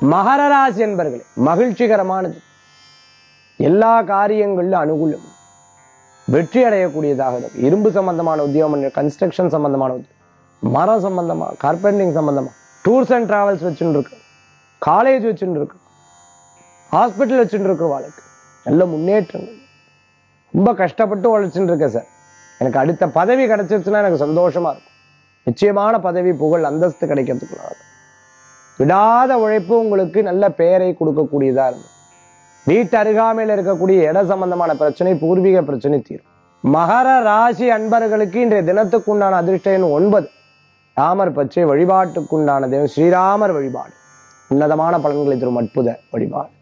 மகர ராசி என்பர்களே மகிழ்ச்சிகரமானது எல்லா காரியங்களிலும் அனுகூலம் வெற்றி அடையக்கூடியதாக இருக்கும் இரும்பு சம்பந்தமான உத்தியோகம் கன்ஸ்ட்ரக்ஷன் சம்பந்தமான உத்தியோகம் மரம் சம்பந்தமா கார்பெண்டிங் சம்பந்தமா டூர்ஸ் அண்ட் டிராவல்ஸ் வச்சுட்டு இருக்கு காலேஜ் வச்சுட்டு இருக்கு ஹாஸ்பிட்டல் வச்சுட்டு இருக்கிற வாழ்க்கை நல்ல முன்னேற்றங்கள் ரொம்ப கஷ்டப்பட்டு உழைச்சுட்டு இருக்கேன் சார் எனக்கு அடுத்த பதவி கிடைச்சிருச்சுன்னா எனக்கு சந்தோஷமா இருக்கும் நிச்சயமான பதவி புகழ் அந்தஸ்து கிடைக்கிறதுக்குள்ள இருக்கும். விடாத உழைப்பு உங்களுக்கு நல்ல பெயரை கொடுக்கக்கூடியதா இருக்கும் வீட்டு அருகாமையில் இருக்கக்கூடிய இட சம்பந்தமான பிரச்சனை பூர்வீக பிரச்சனை தீரும் மகர ராசி அன்பர்களுக்கு இன்றைய தினத்துக்குண்டான அதிர்ஷ்ட எண் ஒன்பது ராமர் பச்சை வழிபாட்டுக்குண்டான தெய்வம் ஸ்ரீராமர் வழிபாடு உன்னதமான பலன்களை தரும் அற்புத வழிபாடு